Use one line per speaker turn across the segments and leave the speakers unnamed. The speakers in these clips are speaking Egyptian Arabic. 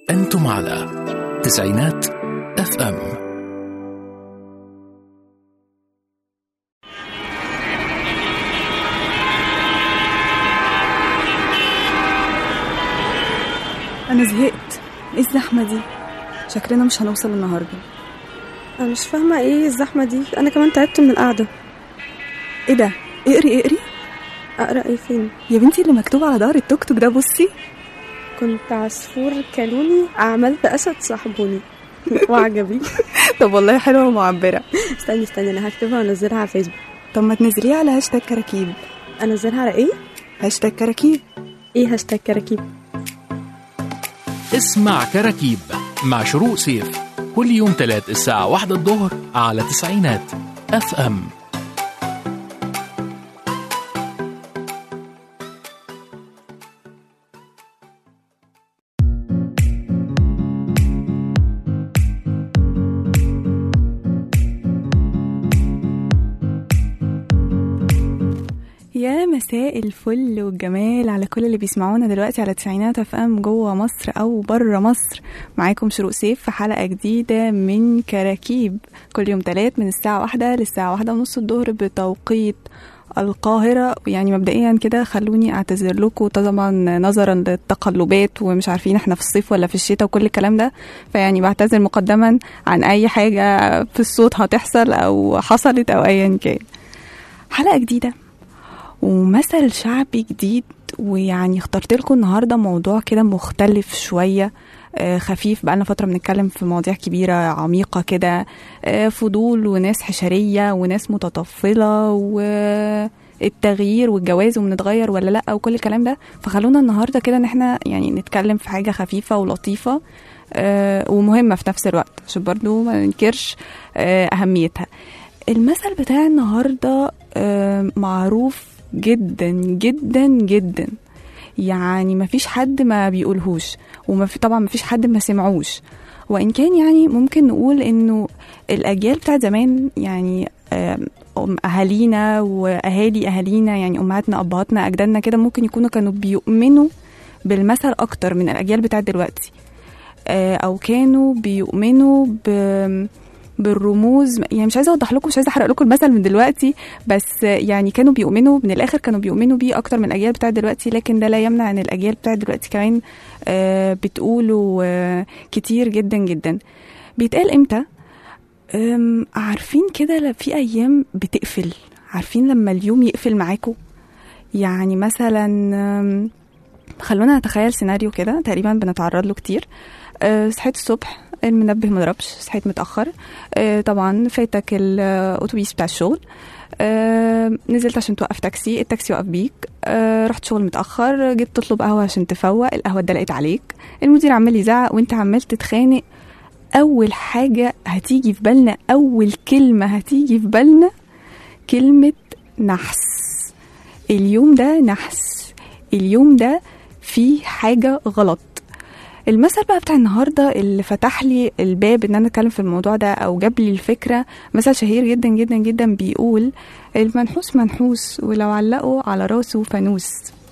أنتم على تسعينات اف ام
أنا زهقت إيه الزحمة دي؟ شكلنا مش هنوصل النهاردة
انا مش فاهمه ايه الزحمه دي انا كمان تعبت من القعده
إيه ده؟ اقري اقري
اقرا ايه فين
يا بنتي اللي مكتوب على ظهر التوك توك ده بصي
كنت عصفور كلوني عملت اسد صاحبوني وعجبي
طب والله حلوة ومعبرة
استني استني انا هكتبها وانزلها على فيسبوك
طب ما تنزليها على هاشتاج كراكيب
انزلها على ايه
هاشتاج كراكيب
ايه هاشتاج كراكيب
اسمع كراكيب مع شروق سيف كل يوم تلات الساعة واحدة الظهر على تسعينات اف ام
يا مساء الفل والجمال على كل اللي بيسمعونا دلوقتي على تسعينات اف ام جوه مصر او بره مصر معاكم شروق سيف في حلقه جديده من كراكيب كل يوم تلات من الساعه واحدة للساعه واحدة ونص الظهر بتوقيت القاهرة يعني مبدئيا كده خلوني اعتذر لكم طبعا نظرا للتقلبات ومش عارفين احنا في الصيف ولا في الشتاء وكل الكلام ده فيعني بعتذر مقدما عن اي حاجة في الصوت هتحصل او حصلت او ايا كان حلقة جديدة ومثل شعبي جديد ويعني اخترت لكم النهارده موضوع كده مختلف شويه آه، خفيف بقالنا فتره بنتكلم في مواضيع كبيره عميقه كده آه، فضول وناس حشريه وناس متطفله والتغيير والجواز وبنتغير ولا لا وكل الكلام ده فخلونا النهارده كده ان احنا يعني نتكلم في حاجه خفيفه ولطيفه آه، ومهمه في نفس الوقت عشان برضو ما ننكرش آه، اهميتها المثل بتاع النهارده آه، معروف جدا جدا جدا يعني مفيش حد ما بيقولهوش وما في طبعا مفيش حد ما سمعوش وان كان يعني ممكن نقول انه الاجيال بتاعت زمان يعني آم، أم اهالينا واهالي اهالينا يعني امهاتنا ابهاتنا اجدادنا كده ممكن يكونوا كانوا بيؤمنوا بالمثل اكتر من الاجيال بتاعت دلوقتي آه، او كانوا بيؤمنوا ب بالرموز يعني مش عايزه اوضح لكم مش عايزه احرق لكم المثل من دلوقتي بس يعني كانوا بيؤمنوا من الاخر كانوا بيؤمنوا بيه اكتر من الاجيال بتاعت دلوقتي لكن ده لا يمنع ان الاجيال بتاعت دلوقتي كمان آه، بتقولوا آه، كتير جدا جدا بيتقال امتى أم، عارفين كده ل- في ايام بتقفل عارفين لما اليوم يقفل معاكم يعني مثلا أم، خلونا نتخيل سيناريو كده تقريبا بنتعرض له كتير أه، صحيت الصبح المنبه ما ضربش صحيت متاخر أه، طبعا فاتك الاتوبيس بتاع الشغل أه، نزلت عشان توقف تاكسي التاكسي وقف بيك أه، رحت شغل متاخر جيت تطلب قهوه عشان تفوق القهوه اتدلقت عليك المدير عمال يزعق وانت عمال تتخانق اول حاجه هتيجي في بالنا اول كلمه هتيجي في بالنا كلمه نحس اليوم ده نحس اليوم ده فيه حاجه غلط المثل بقى بتاع النهارده اللي فتح لي الباب ان انا اتكلم في الموضوع ده او جاب لي الفكره مثل شهير جدا جدا جدا بيقول المنحوس منحوس ولو علقوا على راسه فانوس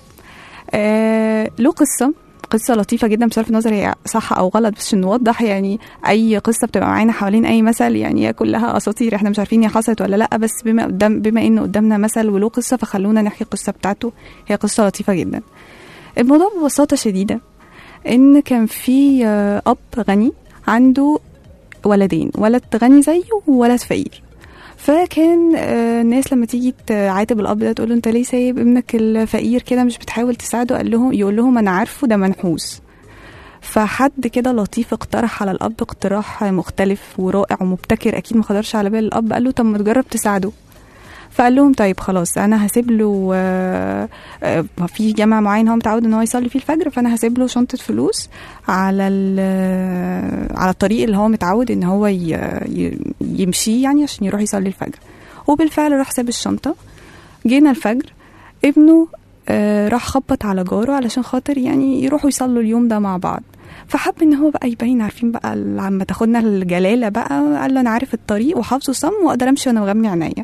آه له قصه قصة لطيفة جدا بصرف النظر هي صح أو غلط بس عشان نوضح يعني أي قصة بتبقى معانا حوالين أي مثل يعني هي كلها أساطير احنا مش عارفين هي حصلت ولا لأ بس بما قدام بما إن قدامنا مثل وله قصة فخلونا نحكي القصة بتاعته هي قصة لطيفة جدا الموضوع ببساطة شديدة إن كان في آه، أب غني عنده ولدين ولد غني زيه وولد فقير فكان آه، الناس لما تيجي تعاتب الاب ده تقول له انت ليه سايب ابنك الفقير كده مش بتحاول تساعده قال لهم يقول لهم انا عارفه ده منحوس فحد كده لطيف اقترح على الاب اقتراح مختلف ورائع ومبتكر اكيد ما خطرش على بال الاب قال له طب ما تجرب تساعده فقال لهم طيب خلاص انا هسيب له آه، آه، في جامع معين هو متعود ان هو يصلي فيه الفجر فانا هسيب له شنطه فلوس على ال- على الطريق اللي هو متعود ان هو ي- ي- يمشيه يعني عشان يروح يصلي الفجر وبالفعل راح ساب الشنطه جينا الفجر ابنه آه، راح خبط على جاره علشان خاطر يعني يروحوا يصلوا اليوم ده مع بعض فحب ان هو بقى يبين عارفين بقى لما تاخدنا الجلاله بقى قال له انا عارف الطريق وحافظه صم واقدر امشي وانا مغمي عينيا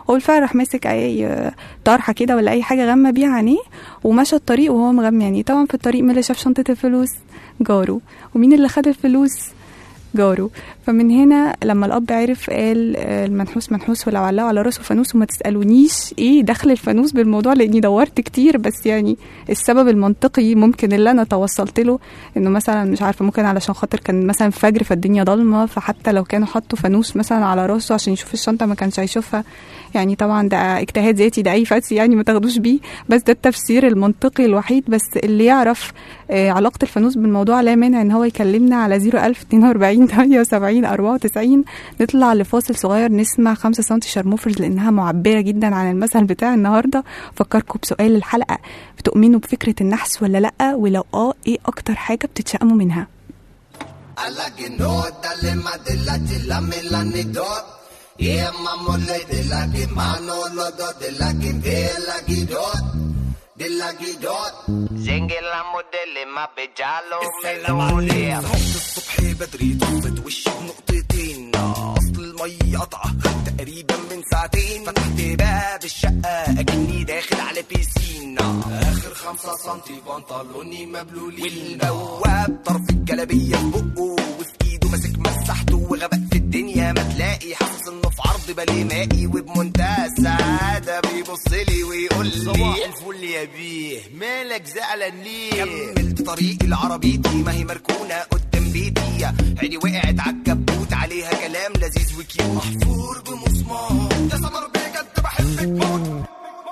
هو بالفعل راح ماسك اي آه، طرحه كده ولا اي حاجه غمى بيها عينيه ومشى الطريق وهو مغمي عينيه طبعا في الطريق مين اللي شاف شنطه الفلوس جاره ومين اللي خد الفلوس جاره فمن هنا لما الاب عرف قال آه، المنحوس منحوس ولو علقوا على راسه فانوس وما تسالونيش ايه دخل الفانوس بالموضوع لاني دورت كتير بس يعني السبب المنطقي ممكن اللي انا توصلت له انه مثلا مش عارفه ممكن علشان خاطر كان مثلا فجر فالدنيا ضلمه فحتى لو كانوا حطوا فانوس مثلا على راسه عشان يشوف الشنطه ما كانش هيشوفها يعني طبعا ده اجتهاد ذاتي ده اي فتي يعني ما تاخدوش بيه بس ده التفسير المنطقي الوحيد بس اللي يعرف آه، علاقه الفانوس بالموضوع لا مانع ان هو يكلمنا على 01042 78 94 نطلع لفاصل صغير نسمع 5 سم شرموفرز لانها معبره جدا عن المثل بتاع النهارده فكركم بسؤال الحلقه بتؤمنوا بفكره النحس ولا لا ولو اه ايه اكتر حاجه بتتشائموا منها
Alla che nota le ma della della melanidot E mamma le della che mano lo do della che della che dot Della che dot
زنج الموديل ما بجاله
السلام عليكم صحت الصبح بدري طفت وشي بنقطتين اصل المية قطعة تقريبا من ساعتين فتحت باب الشقة اكني داخل على بيسين اخر خمسة سنتي بنطلوني مبلولين والبواب طرف الجلابية في بقه وفي ايده ماسك مسحته وغبق في الدنيا ما تلاقي حاسس انه في عرض بالي مائي وبمنتهى السعادة بيبص لي ويقول لي صباح الفل يا بيه مالك زعلان ليه كملت طريقي لعربيتي ما هي مركونة قدام بيتي عيني وقعت عالكبوت عليها كلام لذيذ وكيوت محفور بمسمار يا سمر بجد بحبك موت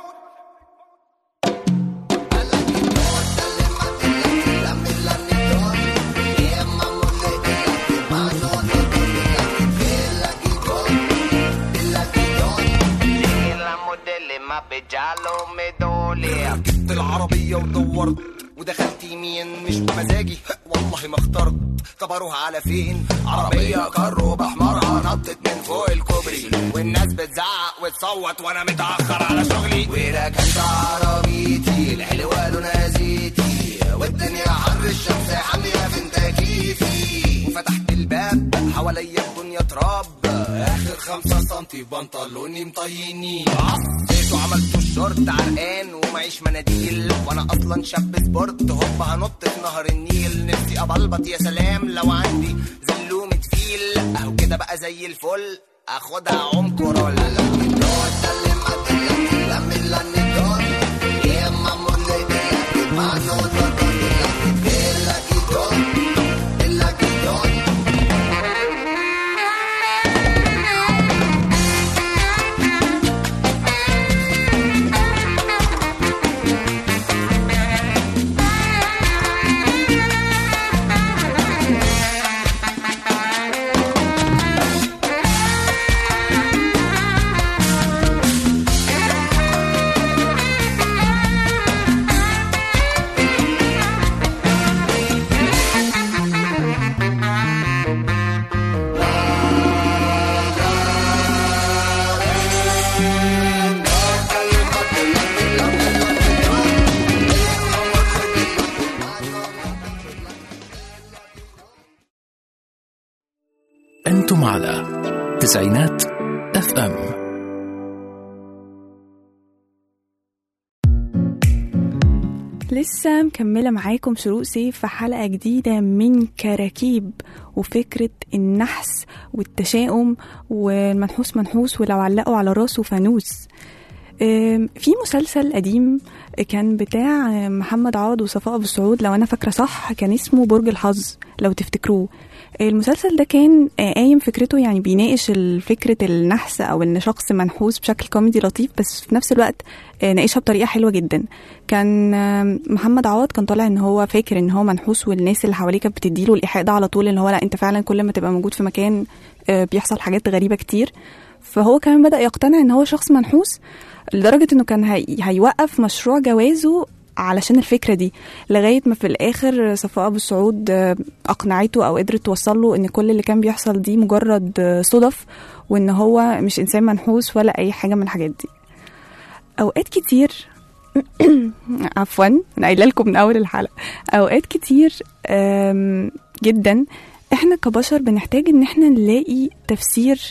زنج الموديل ما بجاله مدولي
ركبت العربية ودورت ودخلت يمين مش بمزاجي والله ما اخترت طب اروح على فين عربية كارو بحمرها نطت من فوق الكوبري والناس بتزعق وتصوت وانا متأخر على شغلي وركنت عربيتي الحلوة لونها زيتي والدنيا حر الشمس حامية من تكييفي وفتحت الباب حواليا الدنيا تراب اخر خمسة سنتي بنطلوني مطينين عصيت وعملت الشورت عرقان ومعيش مناديل وانا اصلا شاب سبورت هوب هنط في نهر النيل نفسي ابلبط يا سلام لو عندي زلومة فيل اهو كده بقى زي الفل اخدها عم كورولا
أنتم على تسعينات اف ام
لسه مكملة معاكم شروق سيف في حلقة جديدة من كراكيب وفكرة النحس والتشاؤم والمنحوس منحوس ولو علقوا على راسه فانوس أم، في مسلسل قديم كان بتاع محمد عوض وصفاء ابو السعود لو انا فاكره صح كان اسمه برج الحظ لو تفتكروه المسلسل ده كان آه، قايم فكرته يعني بيناقش فكرة النحس أو إن شخص منحوس بشكل كوميدي لطيف بس في نفس الوقت آه، ناقشها بطريقة حلوة جدا كان آه، محمد عوض كان طالع إن هو فاكر إن هو منحوس والناس اللي حواليه كانت بتديله الإيحاء ده على طول إن هو لا أنت فعلا كل ما تبقى موجود في مكان آه، بيحصل حاجات غريبة كتير فهو كمان بدأ يقتنع إن هو شخص منحوس لدرجة إنه كان هي... هيوقف مشروع جوازه علشان الفكره دي لغايه ما في الاخر صفاء ابو السعود آه، اقنعته او قدرت توصل له ان كل اللي كان بيحصل دي مجرد آه، صدف وان هو مش انسان منحوس ولا اي حاجه من الحاجات دي اوقات كتير عفوا انا قايله لكم من اول الحلقه اوقات كتير آم، جدا احنا كبشر بنحتاج ان احنا نلاقي تفسير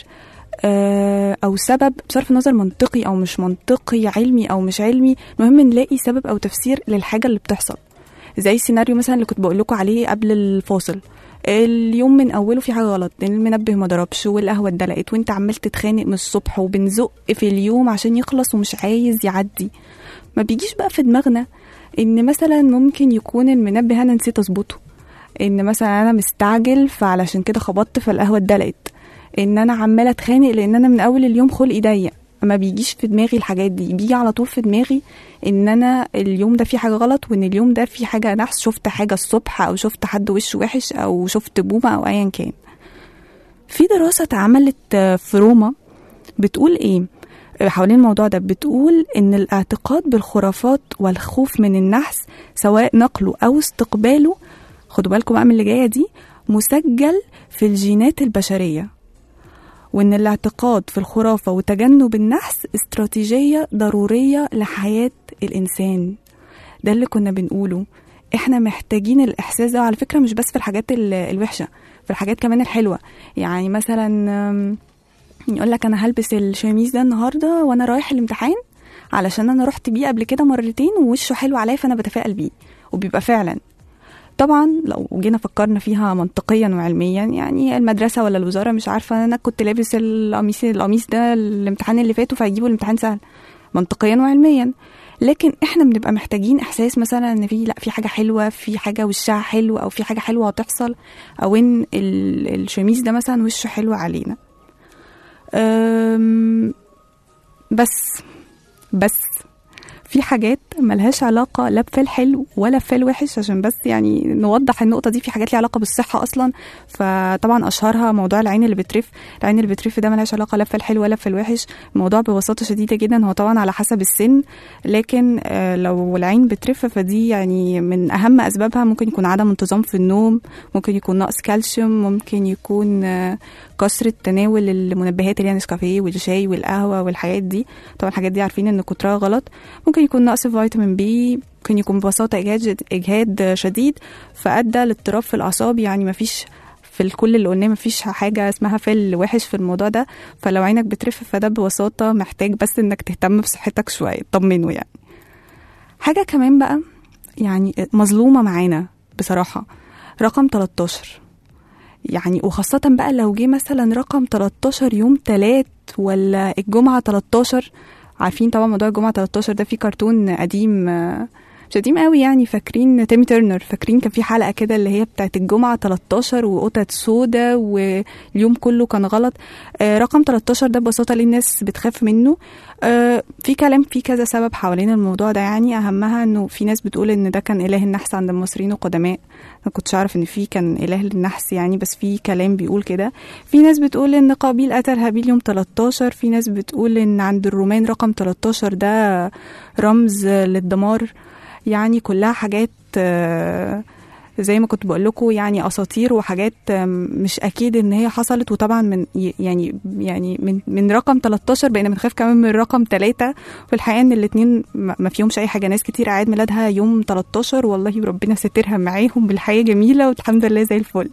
آه، او سبب بصرف النظر منطقي او مش منطقي علمي او مش علمي المهم نلاقي سبب او تفسير للحاجه اللي بتحصل زي السيناريو مثلا اللي كنت بقول لكم عليه قبل الفاصل اليوم من اوله في حاجه غلط المنبه ما ضربش والقهوه اتدلقت وانت عمال تتخانق من الصبح وبنزق في اليوم عشان يخلص ومش عايز يعدي ما بيجيش بقى في دماغنا ان مثلا ممكن يكون المنبه انا نسيت اظبطه ان مثلا انا مستعجل فعلشان كده خبطت فالقهوه اتدلقت ان انا عماله اتخانق لان انا من اول اليوم خلقي ضيق ما بيجيش في دماغي الحاجات دي بيجي على طول في دماغي ان انا اليوم ده فيه حاجه غلط وان اليوم ده فيه حاجه نحس شفت حاجه الصبح او شفت حد وشه وحش او شفت بومه او ايا كان في دراسه اتعملت آه، في روما بتقول ايه حوالين الموضوع ده بتقول ان الاعتقاد بالخرافات والخوف من النحس سواء نقله او استقباله خدوا بالكم بقى من اللي جايه دي مسجل في الجينات البشريه وان الاعتقاد في الخرافه وتجنب النحس استراتيجيه ضروريه لحياه الانسان ده اللي كنا بنقوله احنا محتاجين الاحساس ده على فكره مش بس في الحاجات ال- الوحشه في الحاجات كمان الحلوه يعني مثلا أم، يقول لك انا هلبس الشميز ده النهارده وانا رايح الامتحان علشان انا رحت بيه قبل كده مرتين ووشه حلو عليا فانا بتفائل بيه وبيبقى فعلا طبعا لو جينا فكرنا فيها منطقيا وعلميا يعني المدرسه ولا الوزاره مش عارفه انا كنت لابس القميص القميص ده الامتحان اللي فات فهيجيبوا الامتحان سهل منطقيا وعلميا لكن احنا بنبقى محتاجين احساس مثلا ان في لا في حاجه حلوه في حاجه وشها حلو او في حاجه حلوه هتحصل او ان ال- الشميس ده مثلا وشه حلو علينا أم، بس بس في حاجات ملهاش علاقة لا بفال حلو ولا بفال وحش عشان بس يعني نوضح النقطة دي في حاجات ليها علاقة بالصحة أصلا فطبعا أشهرها موضوع العين اللي بترف العين اللي بترف ده ملهاش علاقة لا بفال حلو ولا بفال وحش الموضوع ببساطة شديدة جدا هو طبعا على حسب السن لكن آه، لو العين بترف فدي يعني من أهم أسبابها ممكن يكون عدم انتظام في النوم ممكن يكون نقص كالسيوم ممكن يكون آه، كثرة تناول المنبهات اللي هي نسكافيه والشاي والقهوة والحاجات دي طبعا الحاجات دي عارفين ان كترها غلط ممكن يكون نقص فيتامين بي ممكن يكون ببساطة إجهاد إجهاد شديد فأدى لاضطراب في الأعصاب يعني مفيش في الكل اللي قلناه مفيش حاجة اسمها فل وحش في الموضوع ده فلو عينك بترف فده ببساطة محتاج بس انك تهتم بصحتك شوية طمنه يعني حاجة كمان بقى يعني مظلومة معانا بصراحة رقم 13 يعني وخاصة بقى لو جه مثلا رقم 13 يوم تلات ولا الجمعة 13 عارفين طبعا موضوع الجمعة 13 ده في كرتون قديم آه، مش قديم قوي يعني فاكرين تيمي ترنر فاكرين كان في حلقة كده اللي هي بتاعت الجمعة 13 وقطط سودا واليوم كله كان غلط آه، رقم 13 ده ببساطة ليه الناس بتخاف منه آه، في كلام في كذا سبب حوالين الموضوع ده يعني أهمها إنه في ناس بتقول إن ده كان إله النحس عند المصريين القدماء ما كنتش أعرف إن في كان إله للنحس يعني بس في كلام بيقول كده في ناس بتقول إن قابيل قتل هابيل يوم 13 في ناس بتقول إن عند الرومان رقم 13 ده رمز للدمار يعني كلها حاجات آه، زي ما كنت بقول لكم يعني اساطير وحاجات آم، مش اكيد ان هي حصلت وطبعا من يعني يعني من من رقم 13 بقينا بنخاف كمان من رقم 3 والحقيقه ان الاثنين ما فيهمش اي حاجه ناس كتير عيد ميلادها يوم 13 والله ربنا سترها معاهم بالحياه جميله والحمد لله زي الفل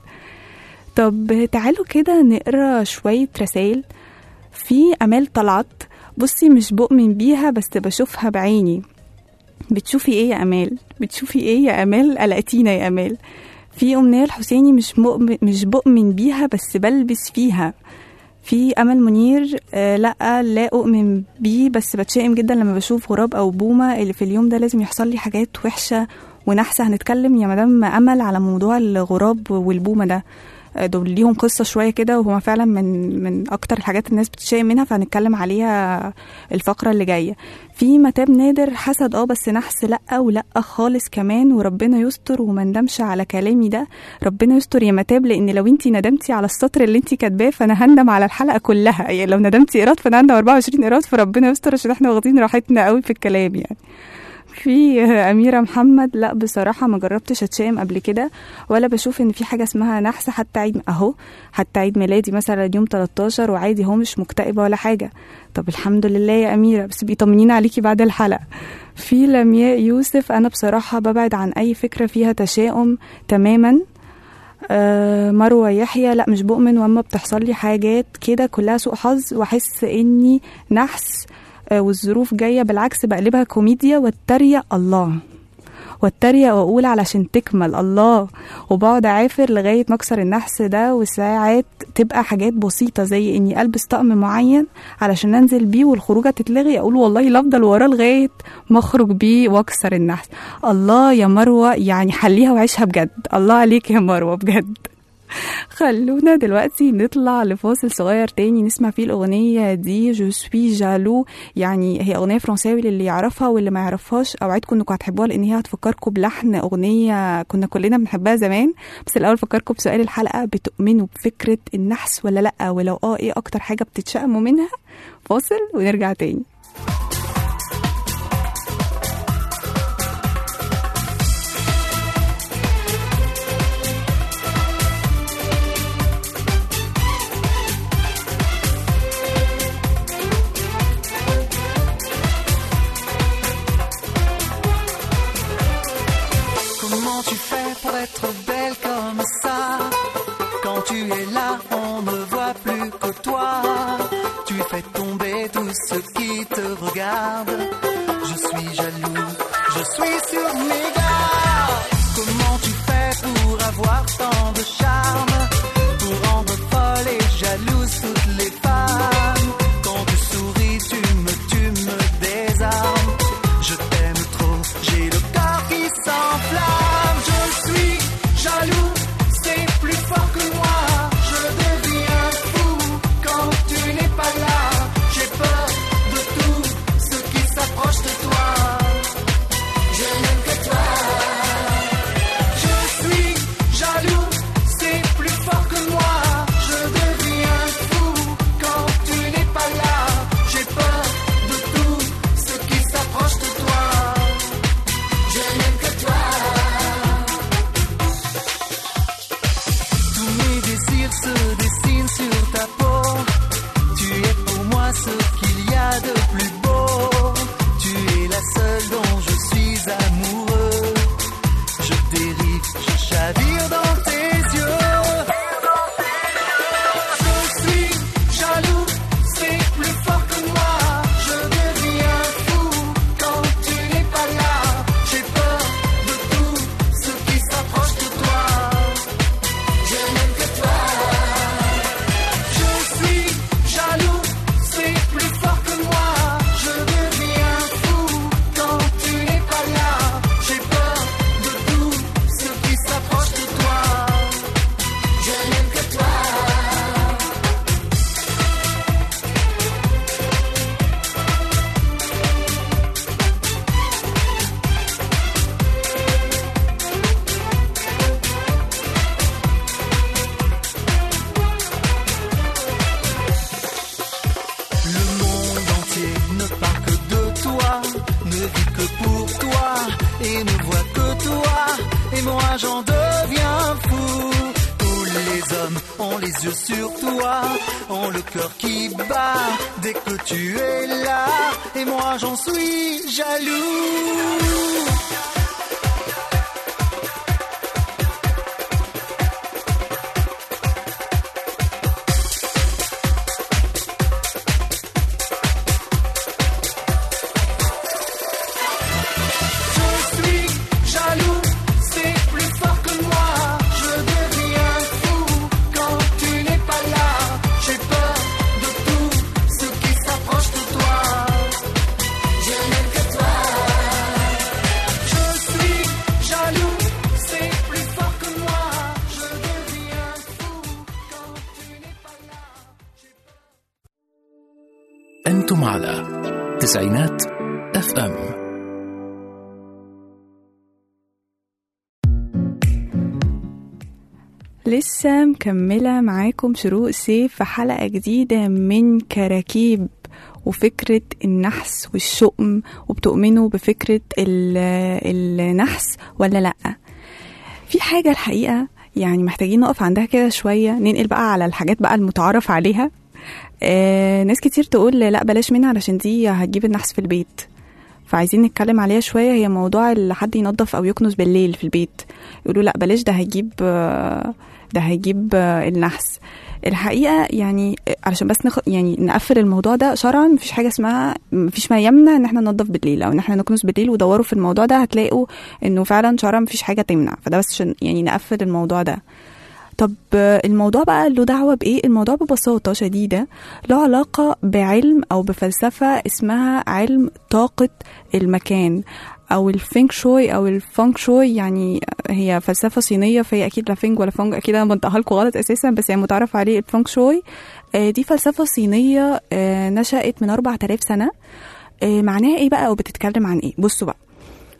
طب تعالوا كده نقرا شويه رسائل في امال طلعت بصي مش بؤمن بيها بس بشوفها بعيني بتشوفي ايه يا امال بتشوفي ايه يا امال قلقتينا يا امال في امنيه الحسيني مش مؤمن مش بؤمن بيها بس بلبس فيها في امل منير آه لا لا اؤمن بيه بس بتشائم جدا لما بشوف غراب او بومه اللي في اليوم ده لازم يحصل لي حاجات وحشه ونحسه هنتكلم يا مدام امل على موضوع الغراب والبومه ده آه، دول ليهم قصه شويه كده وهما فعلا من من اكتر الحاجات الناس بتشائم منها فهنتكلم عليها الفقره اللي جايه في متاب نادر حسد اه بس نحس لا ولا خالص كمان وربنا يستر وما ندمش على كلامي ده ربنا يستر يا متاب لان لو انت ندمتي على السطر اللي انت كاتباه فانا هندم على الحلقه كلها يعني لو ندمتي ايراد فانا هندم 24 ايراد فربنا يستر عشان احنا واخدين راحتنا قوي في الكلام يعني في أميرة محمد لا بصراحة ما جربتش أتشائم قبل كده ولا بشوف إن في حاجة اسمها نحس حتى عيد أهو حتى عيد ميلادي مثلا يوم 13 وعادي هو مش مكتئبة ولا حاجة طب الحمد لله يا أميرة بس بيطمنين عليكي بعد الحلقة في لمياء يوسف أنا بصراحة ببعد عن أي فكرة فيها تشاؤم تماما آه مروة يحيى لا مش بؤمن واما بتحصل لي حاجات كده كلها سوء حظ واحس اني نحس آه والظروف جايه بالعكس بقلبها كوميديا واتريق الله واتريق واقول علشان تكمل الله وبقعد اعافر لغايه ما اكسر النحس ده وساعات تبقى حاجات بسيطه زي اني البس طقم معين علشان انزل بيه والخروجه تتلغي اقول والله لا افضل وراه لغايه ما اخرج بيه واكسر النحس الله يا مروه يعني حليها وعيشها بجد الله عليك يا مروه بجد خلونا دلوقتي نطلع لفاصل صغير تاني نسمع فيه الأغنية دي جو سوي جالو يعني هي أغنية فرنساوي للي يعرفها واللي ما يعرفهاش أوعدكم إنكم هتحبوها لأن هي هتفكركم بلحن أغنية كنا كلنا بنحبها زمان بس الأول فكركم بسؤال الحلقة بتؤمنوا بفكرة النحس ولا لأ ولو اه إيه أكتر حاجة بتتشائموا منها فاصل ونرجع تاني
Comment tu fais pour être belle comme ça Quand tu es là, on ne voit plus que toi. Tu fais tomber tous ceux qui te regardent. Je suis jaloux, je suis sur mes gardes. Comment tu fais pour avoir tant de charme Pour rendre folle et jalouse toutes les femmes. Quand tu souris, tu me, tu me désarmes. Je t'aime trop, j'ai le corps qui s'enflamme. Je suis jaloux, c'est plus fort que moi. Je deviens fou quand tu n'es pas là. J'ai peur de tout ce qui s'approche de toi. Je n'aime que toi. Je suis jaloux, c'est plus fort que moi. Je deviens fou quand tu n'es pas là. J'ai peur de tout ce qui s'approche de toi. Je n'aime que toi. Tous mes désirs se dessinent sur ta peau. Tu es pour moi ce qu'il y a de plus beau. Tu es la seule dont je suis amoureux. Je dérive, je chavire dans tes yeux. Je suis jaloux, c'est plus fort que moi. Je deviens fou quand tu n'es pas là. J'ai peur de tout ce qui s'approche de toi. Je n'aime que toi. Je suis jaloux, c'est plus fort que moi. Je deviens fou quand tu n'es pas là. J'ai peur de tout ce qui s'approche de toi. Je n'aime que toi. Le monde entier ne parle que de toi, ne vit que pour toi et ne voit que toi. Et moi j'en deviens fou. Tous les hommes ont les yeux sur toi, ont le cœur qui bat dès que tu es là. Et moi j'en suis jaloux. Je suis jaloux, c'est plus fort que moi. Je deviens fou quand tu n'es pas là. J'ai peur de tout ce qui s'approche de toi. Je n'aime que toi. Je suis jaloux, c'est plus fort que moi. Je deviens fou quand tu n'es pas là.
أنتم على تسعينات اف ام
لسه مكملة معاكم شروق سيف في حلقة جديدة من كراكيب وفكرة النحس والشؤم وبتؤمنوا بفكرة ال- النحس ولا لأ في حاجة الحقيقة يعني محتاجين نقف عندها كده شوية ننقل بقى على الحاجات بقى المتعارف عليها آه ناس كتير تقول لا بلاش منها علشان دي هتجيب النحس في البيت فعايزين نتكلم عليها شويه هي موضوع اللي حد ينظف او يكنس بالليل في البيت يقولوا لا بلاش ده هيجيب آه، ده هيجيب آه، النحس الحقيقه يعني علشان بس نخ... يعني نقفل الموضوع ده شرعا مفيش حاجه اسمها مفيش ما يمنع ان احنا ننظف بالليل او ان احنا نكنس بالليل ودوروا في الموضوع ده هتلاقوا انه فعلا شرعا مفيش حاجه تمنع فده بس عشان يعني نقفل الموضوع ده طب آه، الموضوع بقى له دعوة بإيه؟ الموضوع ببساطة شديدة له علاقة بعلم أو بفلسفة اسمها علم طاقة المكان أو الفينغ شوي أو الفونغ شوي يعني هي فلسفة صينية فهي أكيد لا فينج ولا فونغ أكيد أنا بنطقها لكم غلط أساسا بس يعني متعرف عليه الفونغ شوي آه، دي فلسفة صينية آه، نشأت من 4000 سنة آه، معناها إيه بقى أو بتتكلم عن إيه؟ بصوا بقى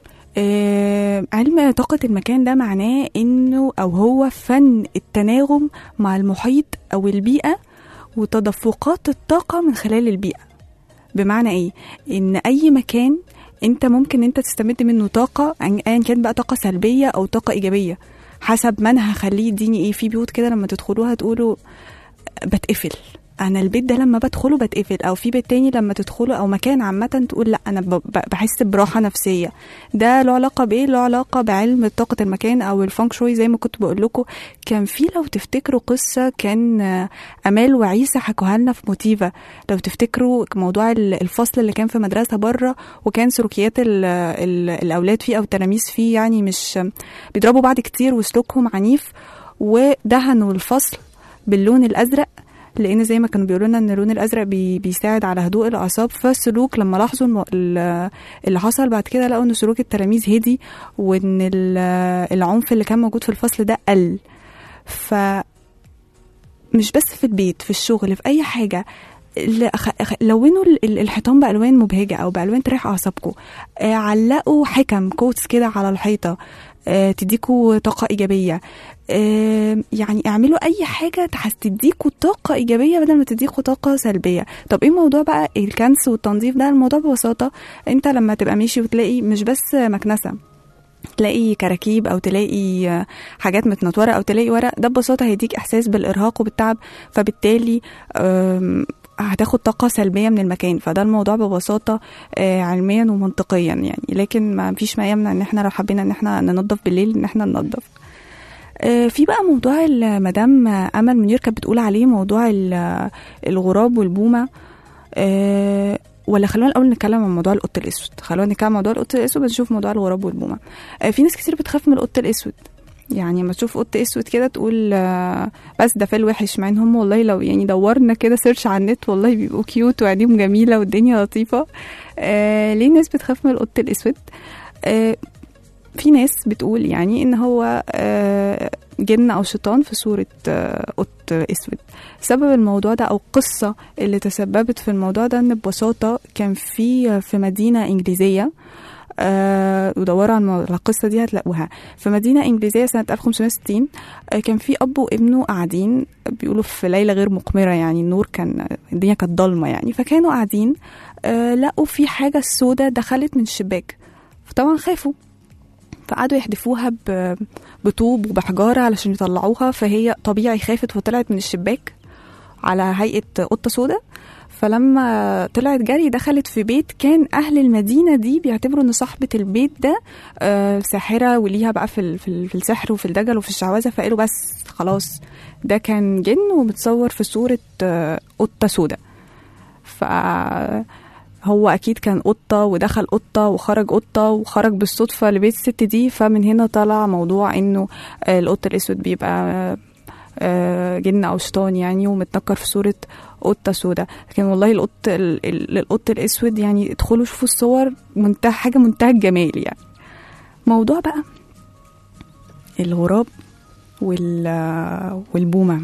آه، علم طاقة المكان ده معناه انه او هو فن التناغم مع المحيط او البيئة وتدفقات الطاقة من خلال البيئة بمعنى ايه ان اي مكان انت ممكن انت تستمد منه طاقة عن- ايا كان بقى طاقة سلبية او طاقة ايجابية حسب ما انا هخليه يديني ايه في بيوت كده لما تدخلوها تقولوا بتقفل انا البيت ده لما بدخله بتقفل او في بيت تاني لما تدخله او مكان عامه تقول لا انا ب- ب- بحس براحه نفسيه ده له علاقه بايه له علاقه بعلم طاقه المكان او الفونك شوي زي ما كنت بقول لكم كان في لو تفتكروا قصه كان آه، امال وعيسى حكوها لنا في موتيفا لو تفتكروا موضوع ال- الفصل اللي كان في مدرسه بره وكان سلوكيات ال ال الاولاد فيه او التلاميذ فيه يعني مش بيضربوا بعض كتير وسلوكهم عنيف ودهنوا الفصل باللون الازرق لان زي ما كانوا بيقولوا لنا ان اللون الازرق بي بيساعد على هدوء الاعصاب فالسلوك لما لاحظوا الم- ال- اللي حصل بعد كده لقوا ان سلوك التلاميذ هدي وان ال- العنف اللي كان موجود في الفصل ده قل ف مش بس في البيت في الشغل في اي حاجه ل- خ- خ- لونوا ال- ال- الحيطان بالوان مبهجه او بالوان تريح اعصابكم آه، علقوا حكم كوتس كده على الحيطه آه، تديكوا طاقه ايجابيه آه، يعني اعملوا اي حاجه تحس تديكوا طاقه ايجابيه بدل ما تديكوا طاقه سلبيه طب ايه الموضوع بقى الكنس والتنظيف ده الموضوع ببساطه انت لما تبقى ماشي وتلاقي مش بس مكنسه تلاقي كراكيب او تلاقي آه، حاجات متنطوره او تلاقي ورق ده ببساطه هيديك احساس بالارهاق وبالتعب فبالتالي آم، هتاخد طاقة سلبية من المكان فده الموضوع ببساطة آه، علميا ومنطقيا يعني لكن ما فيش ما يمنع ان احنا لو حبينا ان احنا ننظف بالليل ان احنا ننظف آه، في بقى موضوع ال- مدام امل منير كانت بتقول عليه موضوع ال- الغراب والبومه آه، ولا خلونا الاول نتكلم عن موضوع القط الاسود خلونا نتكلم عن موضوع القط الاسود بس نشوف موضوع الغراب والبومه آه، في ناس كتير بتخاف من القط الاسود يعني لما تشوف قط اسود كده تقول آه، بس ده فيل وحش مع ان هم والله لو يعني دورنا كده سيرش على النت والله بيبقوا كيوت وعينيهم جميله والدنيا لطيفه آه ليه الناس بتخاف من القط الاسود آه في ناس بتقول يعني ان هو آه، جن او شيطان في صوره آه، قط اسود سبب الموضوع ده او القصه اللي تسببت في الموضوع ده ان ببساطه كان في في مدينه انجليزيه آه ودوروا على المو- على القصه دي هتلاقوها في مدينه انجليزيه سنه 1560 آه كان في اب وابنه قاعدين بيقولوا في ليله غير مقمره يعني النور كان الدنيا كانت ضلمه يعني فكانوا قاعدين آه لقوا في حاجه سودة دخلت من الشباك فطبعا خافوا فقعدوا يحدفوها ب- بطوب وبحجارة علشان يطلعوها فهي طبيعي خافت وطلعت من الشباك على هيئة قطة سودة فلما طلعت جري دخلت في بيت كان أهل المدينة دي بيعتبروا إن صاحبة البيت ده آه، ساحرة وليها بقى في ال- في ال- في السحر وفي الدجل وفي الشعوذة فقالوا بس خلاص ده كان جن ومتصور في صورة آه، قطة سودة ف هو اكيد كان قطه ودخل قطه وخرج قطه وخرج بالصدفه لبيت الست دي فمن هنا طلع موضوع انه آه، القط الاسود بيبقى آه، جن او شيطان يعني ومتنكر في صوره قطه سوداء لكن والله القط ال- ال- القط الاسود يعني ادخلوا شوفوا الصور منتهى حاجه منتهى الجمال يعني موضوع بقى الغراب وال والبومه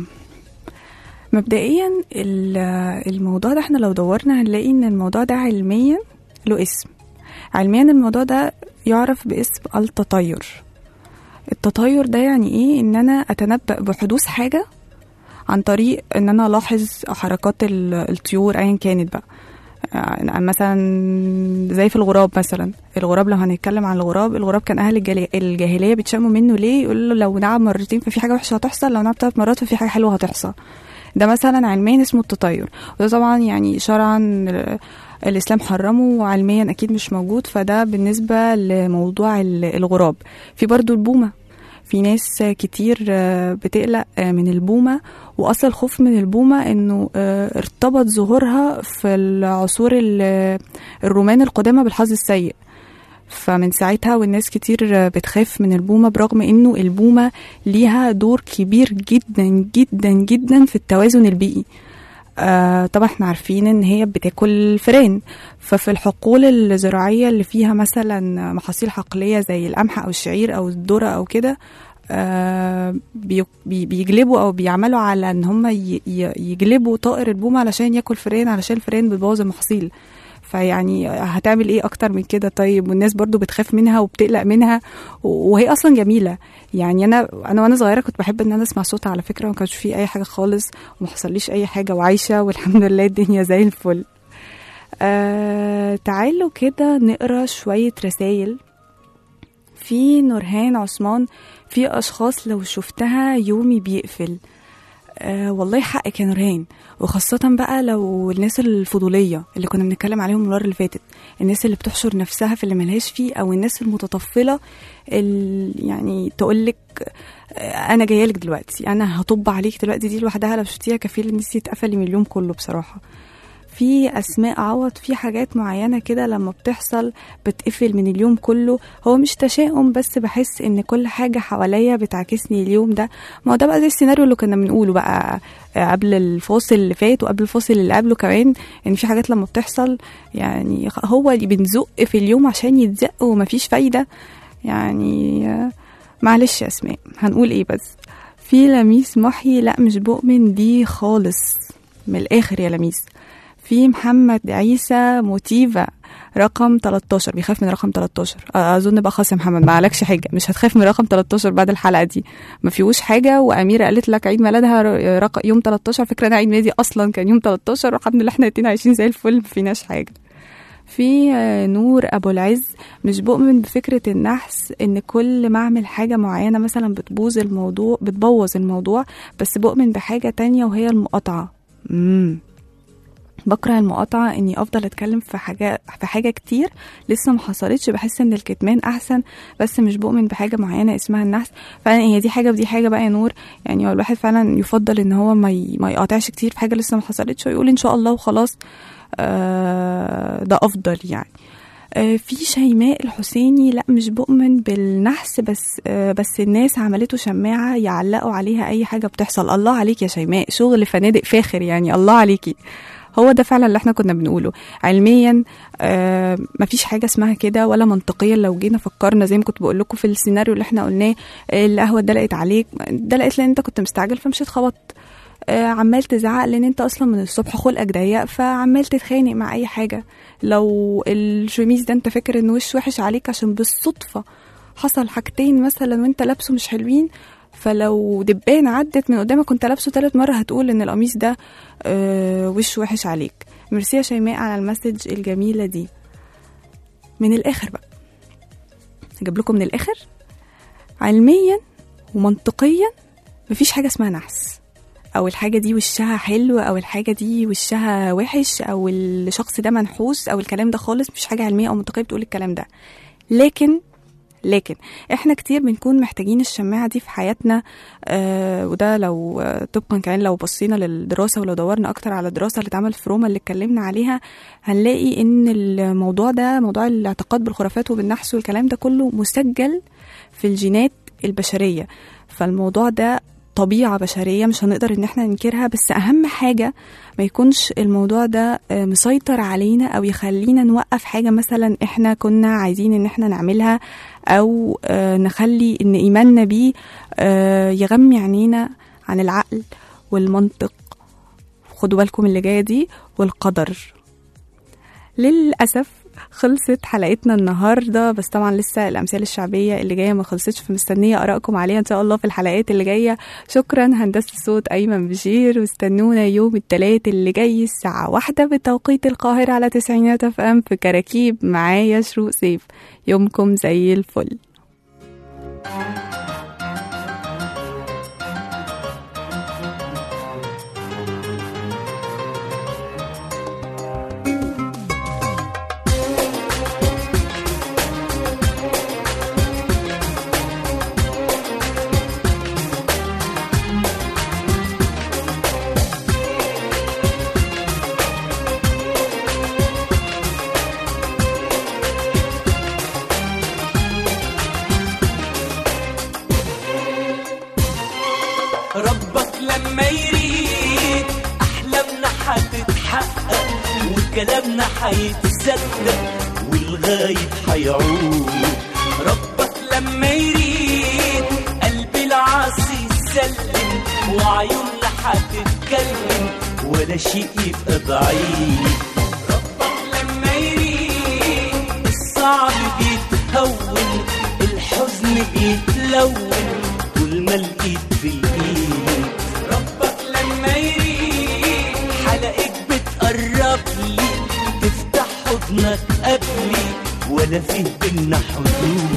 مبدئيا ال- الموضوع ده احنا لو دورنا هنلاقي ان الموضوع ده علميا له اسم علميا الموضوع ده يعرف باسم التطير التطير ده يعني ايه ان انا اتنبأ بحدوث حاجة عن طريق ان انا الاحظ حركات ال- الطيور ايا كانت بقى آه، مثلا زي في الغراب مثلا الغراب لو هنتكلم عن الغراب الغراب كان اهل الجالي- الجاهليه بيتشموا منه ليه يقول له لو نعم مرتين ففي حاجه وحشه هتحصل لو نعم ثلاث مرات ففي حاجه حلوه هتحصل ده مثلا علميا اسمه التطير وده طبعا يعني شرعا آه، الاسلام حرمه وعلميا اكيد مش موجود فده بالنسبه لموضوع ال- الغراب في برضو البومه في ناس كتير آه، بتقلق آه، من البومه واصل الخوف من البومه انه آه، ارتبط ظهورها في العصور ال- الرومان القدامى بالحظ السيء فمن ساعتها والناس كتير بتخاف من البومة برغم انه البومة ليها دور كبير جدا جدا جدا في التوازن البيئي آه طبعا احنا عارفين ان هي بتاكل فران ففي الحقول الزراعية اللي فيها مثلا محاصيل حقلية زي القمح او الشعير او الذرة او كده آه بي- بي- بيجلبوا او بيعملوا على ان هم ي- ي- يجلبوا طائر البومة علشان ياكل فران علشان الفران بتبوظ المحاصيل فيعني هتعمل ايه اكتر من كده طيب والناس برضو بتخاف منها وبتقلق منها وهي اصلا جميله يعني انا انا وانا صغيره كنت بحب ان انا اسمع صوتها على فكره وما كانش فيه اي حاجه خالص وما حصليش اي حاجه وعايشه والحمد لله الدنيا زي الفل آه تعالوا كده نقرا شويه رسائل في نورهان عثمان في اشخاص لو شفتها يومي بيقفل آه والله حقك يا نورهان وخاصة بقى لو الناس الفضولية اللي كنا بنتكلم عليهم المرة اللي فاتت الناس اللي بتحشر نفسها في اللي ملهاش فيه أو الناس المتطفلة ال- يعني تقولك آه، أنا جاية لك دلوقتي أنا هطب عليك دلوقتي دي لوحدها لو شفتيها كفيل إن انتي تقفلي من اليوم كله بصراحة في اسماء عوض في حاجات معينه كده لما بتحصل بتقفل من اليوم كله هو مش تشاؤم بس بحس ان كل حاجه حواليا بتعكسني اليوم ده ما هو ده بقى زي السيناريو اللي كنا بنقوله بقى آه، قبل الفاصل اللي فات وقبل الفاصل اللي قبله كمان ان في حاجات لما بتحصل يعني هو اللي بنزق في اليوم عشان يتزق ومفيش فايده يعني آه، معلش يا اسماء هنقول ايه بس في لميس محي لا مش بؤمن دي خالص من الاخر يا لميس في محمد عيسى موتيفا رقم 13 بيخاف من رقم 13 اظن بقى خلاص يا محمد ما عليكش حاجه مش هتخاف من رقم 13 بعد الحلقه دي ما فيهوش حاجه واميره قالت لك عيد ميلادها ر- رقم يوم 13 فكره انا عيد ميلادي اصلا كان يوم 13 والحمد لله احنا الاتنين عايشين زي الفل ما فيناش حاجه في آه، نور ابو العز مش بؤمن بفكره النحس ان كل ما اعمل حاجه معينه مثلا بتبوظ الموضوع بتبوظ الموضوع بس بؤمن بحاجه تانية وهي المقاطعه امم بكره المقاطعة اني افضل اتكلم في حاجة في حاجة كتير لسه ما حصلتش بحس ان الكتمان احسن بس مش بؤمن بحاجة معينة اسمها النحس فعلا هي دي حاجة ودي حاجة بقى يا نور يعني هو الواحد فعلا يفضل ان هو ما ي- ما يقاطعش كتير في حاجة لسه ما حصلتش ويقول ان شاء الله وخلاص آه ده افضل يعني آه، في شيماء الحسيني لا مش بؤمن بالنحس بس آه، بس الناس عملته شماعة يعلقوا عليها أي حاجة بتحصل الله عليك يا شيماء شغل فنادق فاخر يعني الله عليكي هو ده فعلا اللي احنا كنا بنقوله علميا آه مفيش حاجه اسمها كده ولا منطقيا لو جينا فكرنا زي ما كنت بقول لكم في السيناريو اللي احنا قلناه آه، القهوه اتدلقت عليك اتدلقت لان انت كنت مستعجل فمشيت خبطت آه، عمال تزعق لان انت اصلا من الصبح خلقك ضيق فعمال تتخانق مع اي حاجه لو الشميز ده انت فاكر انه وش وحش عليك عشان بالصدفه حصل حاجتين مثلا وانت لابسه مش حلوين فلو دبانة عدت من قدامك كنت لابسه تالت مرة هتقول ان القميص ده آه وش وحش عليك ميرسي يا شيماء على المسج الجميلة دي من الآخر بقى هجيب لكم من الآخر علميا ومنطقيا مفيش حاجة اسمها نحس او الحاجه دي وشها حلو او الحاجه دي وشها وحش او الشخص ده منحوس او الكلام ده خالص مش حاجه علميه او منطقيه بتقول الكلام ده لكن لكن احنا كتير بنكون محتاجين الشماعه دي في حياتنا آه وده لو آه، طبقا كمان لو بصينا للدراسه ولو دورنا اكتر على الدراسه اللي اتعملت في روما اللي اتكلمنا عليها هنلاقي ان الموضوع ده موضوع الاعتقاد بالخرافات وبالنحس والكلام ده كله مسجل في الجينات البشريه فالموضوع ده طبيعة بشرية مش هنقدر ان احنا ننكرها بس اهم حاجة ما يكونش الموضوع ده آه، مسيطر علينا او يخلينا نوقف حاجة مثلا احنا كنا عايزين ان احنا نعملها او آه، نخلي ان ايماننا بيه آه، يغمي عينينا عن العقل والمنطق خدوا بالكم اللي جاية دي والقدر للأسف خلصت حلقتنا النهارده بس طبعا لسه الامثال الشعبيه اللي جايه ما خلصتش فمستنيه ارائكم عليها ان شاء الله في الحلقات اللي جايه شكرا هندسه الصوت ايمن بشير واستنونا يوم الثلاث اللي جاي الساعه واحدة بتوقيت القاهره على تسعينات اف ام في كراكيب معايا شروق سيف يومكم زي الفل
ربك لما يريد احلامنا هتتحقق وكلامنا هيتصدق والغايب هيعود ربك لما يريد قلبي العاصي يسلم وعيوننا هتتكلم ولا شيء يبقى بعيد ربك لما يريد الصعب بيتهون الحزن بيتلون طول ما الايد في الايد ربك لما يريد حلقك بتقرب لي تفتح حضنك قبلي ولا فيه بينا حدود